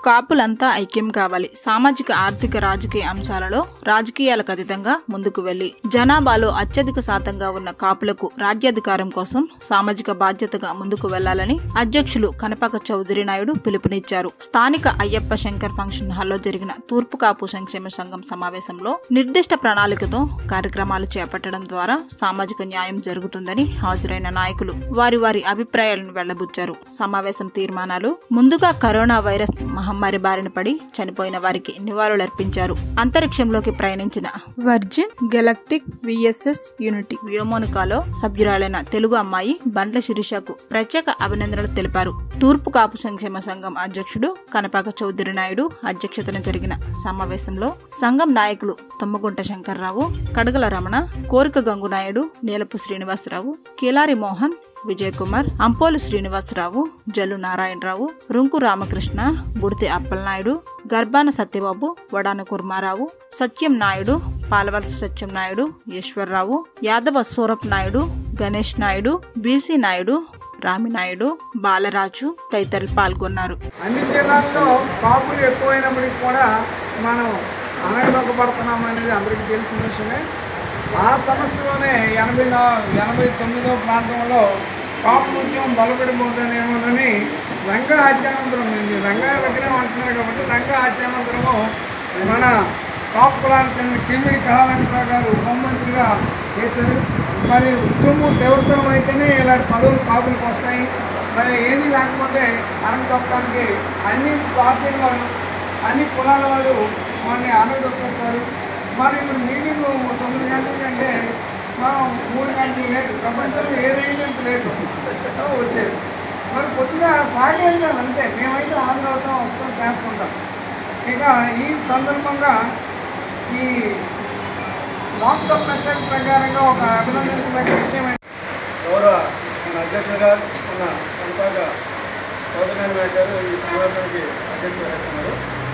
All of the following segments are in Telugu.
కాపులంతా ఐక్యం కావాలి సామాజిక ఆర్థిక రాజకీయ అంశాలలో రాజకీయాలకు అతీతంగా ముందుకు వెళ్లి జనాభాలో అత్యధిక శాతంగా ఉన్న కాపులకు రాజ్యాధికారం కోసం సామాజిక బాధ్యతగా ముందుకు వెళ్లాలని అధ్యక్షులు కనపక చౌదరి నాయుడు పిలుపునిచ్చారు స్థానిక అయ్యప్ప శంకర్ ఫంక్షన్ హాల్లో జరిగిన తూర్పు కాపు సంక్షేమ సంఘం సమావేశంలో నిర్దిష్ట ప్రణాళికతో కార్యక్రమాలు చేపట్టడం ద్వారా సామాజిక న్యాయం జరుగుతుందని హాజరైన నాయకులు వారి వారి అభిప్రాయాలను వెళ్లబుచ్చారు సమావేశం తీర్మానాలు ముందుగా కరోనా వైరస్ మహమ్మారి బారిన పడి చనిపోయిన వారికి నివాళులర్పించారు అంతరిక్షంలోకి ప్రయాణించిన వర్జిన్ గెలక్టిక్ విఎస్ఎస్ యూనిటీ వ్యోమోనికాలో సభ్యురాలైన తెలుగు అమ్మాయి బండ్ల శిరీషకు ప్రత్యేక అభినందనలు తెలిపారు తూర్పు కాపు సంక్షేమ సంఘం అధ్యక్షుడు కనపాక చౌదరి నాయుడు అధ్యక్షతన జరిగిన సమావేశంలో సంఘం నాయకులు తమ్మగుంట శంకర్రావు కడగల రమణ కోరిక గంగునాయుడు నీలపు శ్రీనివాసరావు కిలారి మోహన్ విజయ్ కుమార్ అంపోలు శ్రీనివాసరావు జల్లు నారాయణరావు రుంకు రామకృష్ణ బుడితి అప్పలనాయుడు గర్భాన సత్యబాబు వడాన కుర్మారావు సత్యం నాయుడు పాలవలస సత్యం నాయుడు ఈశ్వర్రావు యాదవ సూరప్ నాయుడు గణేష్ నాయుడు బీసీ నాయుడు రామినాయుడు బాలరాజు తదితరులు పాల్గొన్నారు అన్ని జిల్లాల్లో కాపులు ఎక్కువైనప్పటికీ కూడా మనం అనగదొక్కబడుతున్నాం అనేది అందరికీ తెలిసిన విషయమే ఆ సమస్యలోనే ఎనభై నా ఎనభై తొమ్మిదో ప్రాంతంలో కాపు ఉద్యమం బలపడిపోతుందేమోనని రంగ హత్యానంతరం ఇది రంగా దగ్గరే అంటున్నారు కాబట్టి రంగ హత్యానంతరము మన కాపు కులానికి చెందిన కిమిడి కళాలంకరావు గారు హోంమంత్రిగా చేశారు మరి ఉద్యమం తీవ్రతరం అయితేనే ఇలాంటి పదవులు కాపులకు వస్తాయి మరి ఏది లేకపోతే అరం తప్పడానికి అన్ని పార్టీల వాళ్ళు అన్ని కులాల వాళ్ళు మనని అనగదొక్కేస్తారు మరి ఇప్పుడు మీటింగ్ తొమ్మిది గంటల కంటే మనం మూడు గంటలు లేటు ప్రపంచంలో ఏదైనా ఇంత లేటు వచ్చేది మరి కొద్దిగా సహకరించాలి అంతే మేమైతే హాజరు అవుతాం వస్తాం చేసుకుంటాం ఇక ఈ సందర్భంగా ఈ వాట్సాప్ మెసేజ్ ప్రకారంగా ఒక అభినందించదగ్గ విషయం ఏంటంటే గౌరవ మన అధ్యక్షులు గారు మన కనపాక చౌదరి నాయుడు గారు ఈ సమావేశానికి అధ్యక్షులు వహిస్తున్నారు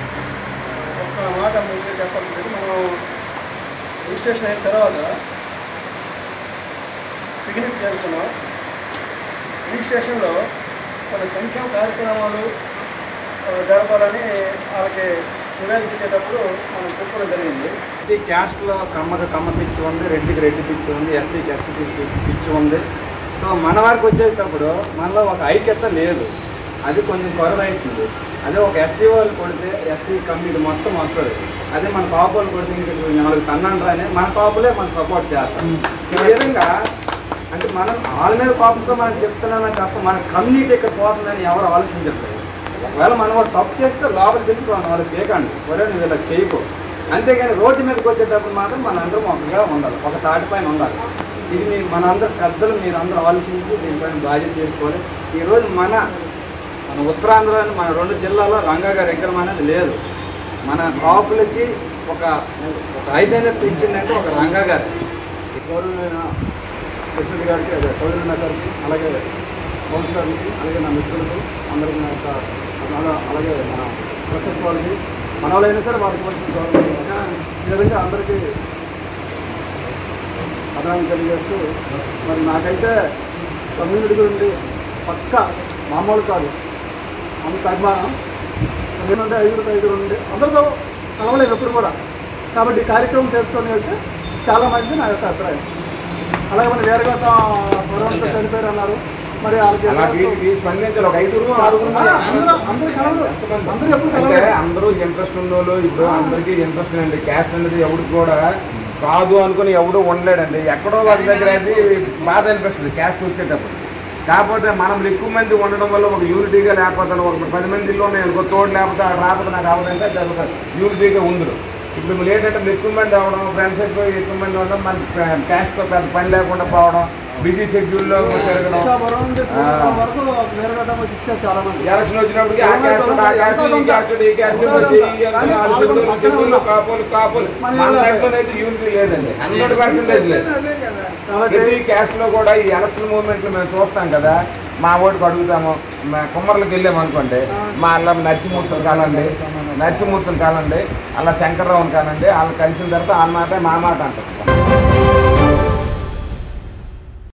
ఒక్క మాట ముందు చెప్పాల్సింది మనం రిజిస్ట్రేషన్ అయిన తర్వాత పిక్నిక్ చేస్తున్నాం రిజిస్ట్రేషన్లో కొన్ని సంక్షేమ కార్యక్రమాలు ఆ, జరపాలని వాళ్ళకి నివేదిక ఇచ్చేటప్పుడు మనం చెప్పడం జరిగింది ఈ క్యాస్ట్లో కమ్మకి కమ్మ పిచ్చి ఉంది రెడ్డికి రెడ్డి పిచ్చి ఉంది ఎస్సీకి ఎస్సీ పిచ్చి పిచ్చి ఉంది సో మన వారికి వచ్చేటప్పుడు మనలో ఒక ఐక్యత లేదు అది కొంచెం కొరవైతుంది అదే ఒక ఎస్సీ వాళ్ళు కొడితే ఎస్సీ కమ్యూనిటీ మొత్తం వస్తుంది అదే మన పాపులు కొడితే ఇంక నాలుగు తన్నాను రాని మన పాపులే మనం సపోర్ట్ చేస్తాం ఈ విధంగా అంటే మనం వాళ్ళ మీద కోపంతో మనం చెప్తున్నామని తప్ప మన కమ్యూనిటీ ఇక్కడ పోతుందని ఎవరు ఆలోచించట్లేదు ఒకవేళ మనం వాడు తప్పు చేస్తే లోపలికి తెచ్చి నాలుగు పేకండి ఒరే నువ్వు ఇలా చేయకు అంతేగాని రోడ్డు మీదకి వచ్చేటప్పుడు మాత్రం మన అందరం ఒకగా ఉండాలి ఒక తాటి పైన ఉండాలి ఇది మీ మనందరం పెద్దలు మీరు అందరూ ఆలోచించి దీనిపైన బాధ్యత చేసుకోవాలి ఈరోజు మన మన ఉత్తరాంధ్రలోని మన రెండు జిల్లాలో రంగా గారి విగ్రహం అనేది లేదు మన కాపులకి ఒక ఒక ఐదైనట్టు ఇచ్చిందంటే ఒక రంగా గారు గౌరవమైన ప్రెసిడెంట్ గారికి అదే చౌదరి గారికి అలాగే కౌన్సిలర్కి అలాగే నా మిత్రులకు అందరికీ నా యొక్క అలా- అలాగే మన ప్రొసెస్ వాళ్ళకి మన వాళ్ళైనా సరే వారికి వచ్చిన గౌరవం ఈ విధంగా అందరికీ అభినందన తెలియజేస్తూ మరి నాకైతే కమ్యూనిటీ గురించి పక్క మామూలు కాదు అంత అభిమానం ఎందుకంటే ఐదుగురు ఐదుగురు ఉండి అందరితో కలవలేదు ఎప్పుడు కూడా కాబట్టి ఈ కార్యక్రమం చేసుకొని వెళ్తే చాలా మంది నా యొక్క అభిప్రాయం అలాగే మన వేరుగా కరోనాతో చనిపోయారు అన్నారు మరి వాళ్ళకి అలా వీటికి స్పందించాలి ఒక ఐదుగురు ఆరుగురు ఆ, అందరూ అందరూ కలవరు అందరూ ఎప్పుడు అంటే కలవరు అందరూ ఇంట్రెస్ట్ ఉన్నోళ్ళు ఇప్పుడు అందరికీ ఇంట్రెస్ట్ అండి క్యాస్ట్ అనేది ఎవరికి కూడా కాదు అనుకుని ఎవడు ఉండలేడండి ఎక్కడో వారి దగ్గర అది బాధ అనిపిస్తుంది క్యాస్ట్ వచ్చేటప్పుడు కాకపోతే మనం ఎక్కువ మంది ఉండడం వల్ల ఒక యూనిటీగా లేకపోతే ఒక పది మంది ఇల్లు ఉన్నాయి అనుకో తోడు లేకపోతే ఆడ రాకపోతే నాకు అవ్వదంటే అది ఒక యూనిటీగా ఉందరు ఇప్పుడు మీరు ఏంటంటే మీరు ఎక్కువ మంది అవ్వడం ఫ్రెండ్స్ ఎక్కువ ఎక్కువ మంది ఉండడం మన క్యాస్ట్తో పెద్ద పని లేకుండా పోవడం బిజీ షెడ్యూల్లో తిరగడం వరం చేసుకున్న వరకు వేరగడ్డ వచ్చి ఇచ్చారు చాలా మంది ఎలక్షన్ వచ్చినప్పటికి ఆ క్యాస్ట్ ఆ క్యాస్ట్ ఈ క్యాస్ట్ ఈ క్యాస్ట్ వచ్చి ఈ క్యాస్ట్ వాళ్ళు చెప్పులు చెప్పులు కాపులు కాపులు మన దాంట్లో అయితే యూనిటీ లేదండి హండ్రెడ్ పర్సెంటేజ్ లేదు అదే కదా కాబట్టి ప్రతి క్యాస్ట్ లో కూడా ఈ ఎలక్షన్ మూవ్మెంట్ లో మేము చూస్తాం కదా మా ఓటుకు అడుగుతాము మా కుమ్మర్లకు వెళ్ళాము అనుకోండి మా అల్ల నరసింహూర్తిని కానండి నరసింహూర్తిని కానండి అలా శంకర్రావుని కానండి వాళ్ళు కలిసిన తర్వాత వాళ్ళ మాట మా మాట అంటారు